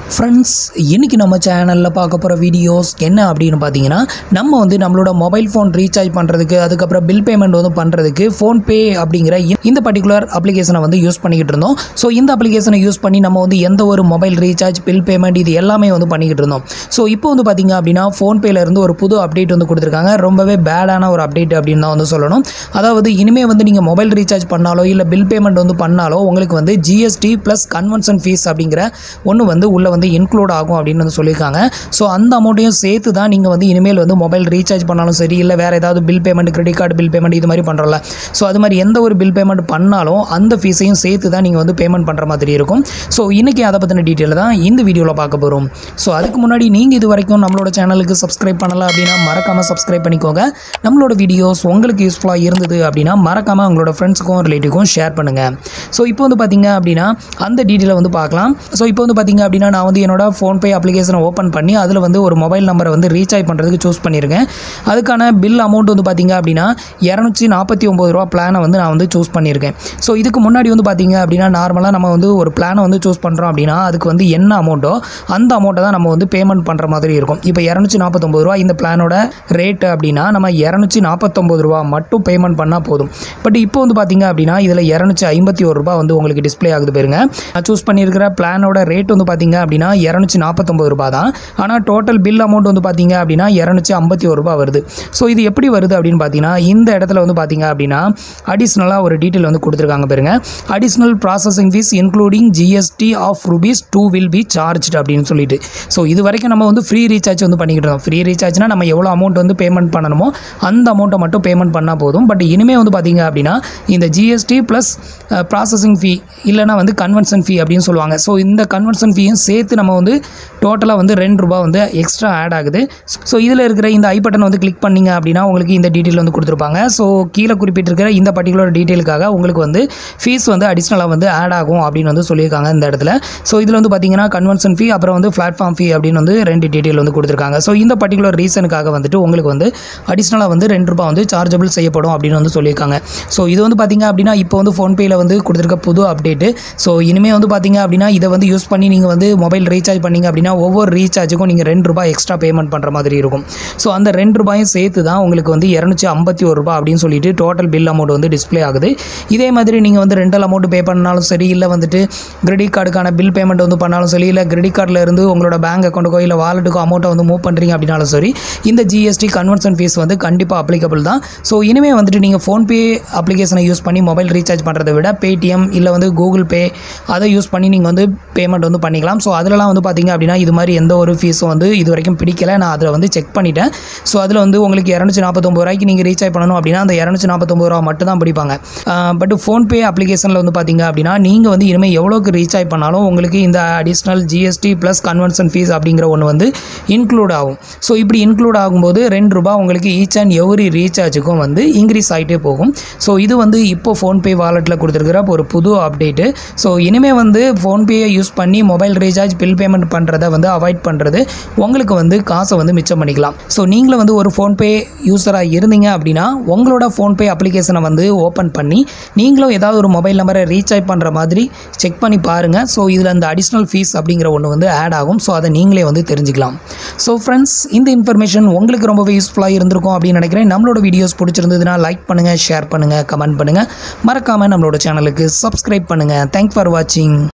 friends இன்னைக்கு நம்ம சேனலில் பார்க்க போகிற வீடியோஸ் என்ன அப்படின்னு பார்த்தீங்கன்னா நம்ம வந்து நம்மளோட மொபைல் ஃபோன் ரீசார்ஜ் பண்ணுறதுக்கு அதுக்கப்புறம் பில் பேமெண்ட் வந்து பண்ணுறதுக்கு ஃபோன்பே அப்படிங்கிற இ- இந்த பர்டிகுலர் அப்ளிகேஷனை வந்து யூஸ் பண்ணிக்கிட்டு இருந்தோம் ஸோ இந்த அப்ளிகேஷனை யூஸ் பண்ணி நம்ம வந்து எந்த ஒரு மொபைல் ரீசார்ஜ் பில் பேமெண்ட் இது எல்லாமே வந்து பண்ணிக்கிட்டு இருந்தோம் ஸோ இப்போ வந்து பார்த்தீங்க அப்படின்னா ஃபோன்பேல இருந்து ஒரு புது அப்டேட் வந்து கொடுத்துருக்காங்க ரொம்பவே பேடான ஒரு அப்டேட் அப்படின்னு தான் வந்து சொல்லணும் அதாவது இனிமே வந்து நீங்கள் மொபைல் ரீசார்ஜ் பண்ணாலோ இல்லை பில் பேமெண்ட் வந்து பண்ணாலோ உங்களுக்கு வந்து ஜிஎஸ்டி ப்ளஸ் கன்வென்ஷன் ஃபீஸ் அப்படிங்கிற ஒன்று வந்து உள்ளே வந்து இன்க்ளூட் ஆகும் அப்படின்னு வந்து சொல்லியிருக்காங்க ஸோ அந்த அமௌண்ட்டையும் சேர்த்து தான் நீங்கள் வந்து இனிமேல் வந்து மொபைல் ரீசார்ஜ் பண்ணாலும் சரி இல்லை வேறு ஏதாவது bill payment credit card bill payment இது மாதிரி பண்ணுறோம்ல ஸோ அது மாதிரி எந்த ஒரு பில் பேமெண்ட் பண்ணாலும் அந்த ஃபீஸையும் சேர்த்து தான் நீங்கள் வந்து பேமெண்ட் பண்ணுற மாதிரி இருக்கும் ஸோ இன்றைக்கி அதை பற்றின டீட்டெயில் தான் இந்த வீடியோவில் பார்க்க போகிறோம் ஸோ அதுக்கு முன்னாடி நீங்கள் இது வரைக்கும் நம்மளோட சேனலுக்கு சப்ஸ்கிரைப் பண்ணல அப்படின்னா மறக்காமல் சப்ஸ்கிரைப் பண்ணிக்கோங்க நம்மளோட வீடியோஸ் உங்களுக்கு யூஸ்ஃபுல்லாக இருந்தது அப்படின்னா மறக்காமல் உங்களோட ஃப்ரெண்ட்ஸுக்கும் ரிலேட்டிவ்க்கும் ஷேர் பண்ணுங்கள் ஸோ இப்போ வந்து பார்த்தீங்க அப்படின்னா அந்த டீட்டெயிலை வந்து பார்க்கலாம் ஸோ இப்போ வந்து பார்த்தீங்க அப்படின்னா நான் வந்து என்னோட ஃபோன்பே அப்ளிகேஷனை ஓப்பன் பண்ணி அதில் வந்து ஒரு மொபைல் நம்பரை வந்து ரீசார்ஜ் பண்ணுறதுக்கு சூஸ் பண்ணியிருக்கேன் அதுக்கான பில் அமௌண்ட் வந்து பார்த்தீங்க அப்படின்னா இரநூத்தி நாற்பத்தி ஒம்பது ரூபா பிளானை வந்து நான் வந்து சூஸ் பண்ணியிருக்கேன் ஸோ இதுக்கு முன்னாடி வந்து பார்த்தீங்க அப்படின்னா நார்மலாக நம்ம வந்து ஒரு பிளானை வந்து சூஸ் பண்ணுறோம் அப்படின்னா அதுக்கு வந்து என்ன அமௌண்ட்டோ அந்த அமௌண்ட்டை தான் நம்ம வந்து பேமெண்ட் பண்ணுற மாதிரி இருக்கும் இப்போ இரநூத்தி நாற்பத்தொம்பது ரூபா இந்த பிளானோட ரேட்டு அப்படின்னா நம்ம இரநூத்தி நாற்பத்தொம்பது ரூபா மட்டும் பேமெண்ட் பண்ணால் போதும் பட் இப்போ வந்து பார்த்தீங்க அப்படின்னா இதில் இரநூத்தி ஐம்பத்தி ஒரு ரூபா வந்து உங்களுக்கு டிஸ்ப்ளே ஆகுது பாருங்க நான் சூஸ் பண்ணியிருக்கிற பிளானோட ரேட் வந்து பார்த்தீங்க அப்படின்னா இரநூத்தி நாற்பத்தொம்பது ரூபா தான் ஆனால் டோட்டல் பில் அமௌண்ட் வந்து பார்த்தீங்க அப்படின்னா இரநூத்தி ஐம்பத்தி ஒரு ரூபா வருது ஸோ இது எப்படி வருது அப்படின்னு பார்த்தீங்கன்னா இந்த இடத்துல வந்து பார்த்தீங்க அப்படின்னா அடிஷ்னலாக ஒரு டீட்டெயில் வந்து கொடுத்துருக்காங்க பாருங்க additional processing fee including GST of rupees two will be charged அப்படின்னு சொல்லிட்டு ஸோ இது வரைக்கும் நம்ம வந்து ஃப்ரீ ரீசார்ஜ் வந்து பண்ணிக்கிட்டு இருந்தோம் ஃப்ரீ ரீசார்ஜ்னா நம்ம எவ்வளோ அமௌண்ட் வந்து பேமெண்ட் பண்ணணுமோ அந்த அமௌண்ட்டை மட்டும் பேமெண்ட் பண்ணால் போதும் பட் இனிமே வந்து பார்த்தீங்க அப்படின்னா இந்த ஜிஎஸ்டி ப்ளஸ் ப்ராசஸிங் ஃபீ இல்லைனா வந்து கன்வென்ஷன் ஃபீ அப்படின்னு சொல்லுவாங்க ஸோ இந்த கன்வென்ஷன் ஃபீயும் சேர்த்து நம்ம வந்து டோட்டலாக வந்து ரெண்டு ரூபா வந்து எக்ஸ்ட்ரா ஆட் ஆகுது ஸோ இதில் இருக்கிற இந்த ஐ பட்டன் வந்து கிளிக் பண்ணீங்க அப்படின்னா உங்களுக்கு இந்த டீட்டெயில் வந்து கொடுத்துருப்பாங்க ஸோ கீழே குறிப்பிட்டிருக்கிற இந்த பர்டிகுலர் டீட்டெயிலுக்காக உங்களுக்கு வந்து ஃபீஸ் வந்து அடிஷ்னலாக வந்து ஆட் ஆகும் அப்படின்னு வந்து சொல்லியிருக்காங்க இந்த இடத்துல ஸோ இதில் வந்து பார்த்தீங்கன்னா கன்வென்ஷன் ஃபீ அப்புறம் வந்து பிளாட்ஃபார்ம் ஃபீ அப்படின்னு வந்து ரெண்டு டீட்டெயில் வந்து கொடுத்துருக்காங்க ஸோ இந்த பர்டிகுலர் ரீசனுக்காக வந்துட்டு உங்களுக்கு வந்து அடிஷ்னலாக வந்து ரெண்டு ரூபா வந்து சார்ஜபிள் செய்யப்படும் அப்படின்னு வந்து சொல்லியிருக்காங்க ஸோ இது வந்து பார்த்தீங்க அப்படின்னா இப்போ வந்து ஃபோன்பேயில் வந்து கொடுத்துருக்க புது அப்டேட்டு ஸோ இனிமேல் வந்து பார்த்தீங்க அப்படின்னா இதை வந்து யூஸ் பண்ணி நீங்கள் வந்து மொபைல் ரீசார்ஜ் பண்ணீங்க அப்படின்னா ஒவ்வொரு ரீசார்ஜுக்கும் நீங்கள் ரெண்டு ரூபாய் எக்ஸ்ட்ரா பேமெண்ட் பண்ணுற மாதிரி இருக்கும் ஸோ அந்த ரெண்டு ரூபாயும் சேர்த்து தான் உங்களுக்கு வந்து இரநூத்தி ஐம்பத்தி ஒரு ரூபாய் அப்படின்னு சொல்லிட்டு டோட்டல் பில் அமௌண்ட் வந்து டிஸ்ப்ளே ஆகுது இதே மாதிரி நீங்கள் வந்து ரெண்டல் அமௌண்ட் பே பண்ணாலும் சரி இல்லை வந்துட்டு கிரெடிட் கார்டுக்கான பில் பேமெண்ட் வந்து பண்ணாலும் சரி இல்லை கிரெடிட் கார்டில் இருந்து உங்களோட பேங்க் அக்கௌண்ட்டுக்கோ இல்லை வாலெட்டுக்கோ அமௌண்ட்டை வந்து மூவ் பண்ணுறீங்க அப்படின்னாலும் சரி இந்த ஜிஎஸ்டி கன்வென்ஷன் ஃபீஸ் வந்து கண்டிப்பாக அப்ளிகபிள் தான் ஸோ இனிமேல் வந்துட்டு நீங்கள் ஃபோன்பே அப்ளிகேஷனை யூஸ் பண்ணி மொபைல் ரீசார்ஜ் பண்ணுறதை விட பேடிஎம் இல்லை வந்து கூகுள் பே அதை யூஸ் பண்ணி நீங்கள் வந்து பேமெண்ட் வந்து பண்ணிக்கலாம் ஸோ அதிலலாம் வந்து பார்த்தீங்க அப்படின்னா இது மாதிரி எந்த ஒரு ஃபீஸும் வந்து இது வரைக்கும் பிடிக்கல நான் அதில் வந்து செக் பண்ணிட்டேன் ஸோ அதில் வந்து உங்களுக்கு இரநூத்தி நாற்பத்தொம்பது ரூபாய்க்கு நீங்கள் ரீசார்ஜ் பண்ணணும் அப்படின்னா அந்த இரநூத்தி நாற்பத்தொம்பது ரூபா மட்டும் தான் பிடிப்பாங்க பட் ஃபோன்பே அப்ளிகேஷனில் வந்து பார்த்தீங்க அப்படின்னா நீங்கள் வந்து இனிமேல் எவ்வளோக்கு ரீசார்ஜ் பண்ணாலும் உங்களுக்கு இந்த additional GST plus convention fee அப்படிங்கிற ஒன்று வந்து இன்க்ளூட் ஆகும் ஸோ இப்படி இன்க்ளூட் ஆகும்போது ரெண்டு ரூபா உங்களுக்கு ஈச் அண்ட் எவ்ரி ரீசார்ஜுக்கும் வந்து இன்க்ரீஸ் ஆகிட்டே போகும் ஸோ இது வந்து இப்போ ஃபோன்பே வாலெட்டில் கொடுத்துருக்கிற ஒரு புது அப்டேட்டு ஸோ இனிமேல் வந்து ஃபோன்பேயை யூஸ் பண்ணி மொபைல் ரீசார்ஜ் பில் பேமெண்ட் பண்ணுறதை வந்து அவாய்ட் பண்ணுறது உங்களுக்கு வந்து காசை வந்து மிச்சம் பண்ணிக்கலாம் ஸோ நீங்களும் வந்து ஒரு ஃபோன்பே யூஸராக இருந்தீங்க அப்படின்னா உங்களோட ஃபோன்பே அப்ளிகேஷனை வந்து ஓப்பன் பண்ணி நீங்களும் ஏதாவது ஒரு மொபைல் நம்பரை ரீசார்ஜ் பண்ணுற மாதிரி செக் பண்ணி பாருங்கள் ஸோ இதில் அந்த அடிஷ்னல் ஃபீஸ் அப்படிங்கிற ஒன்று வந்து ஆட் ஆகும் ஸோ அதை நீங்களே வந்து தெரிஞ்சுக்கலாம் ஸோ ஃப்ரெண்ட்ஸ் இந்த இன்ஃபர்மேஷன் உங்களுக்கு ரொம்பவே யூஸ்ஃபுல்லாக இருந்திருக்கும் அப்படின்னு நினைக்கிறேன் நம்மளோட வீடியோஸ் பிடிச்சிருந்ததுன்னா லைக் பண்ணுங்கள் ஷேர் பண்ணுங்கள் கமெண்ட் பண்ணுங்கள் மறக்காமல் நம்மளோட சேனலுக்கு சப்ஸ்கிரைப் பண்ணுங்கள் தேங்க் ஃபார் வாட்சிங்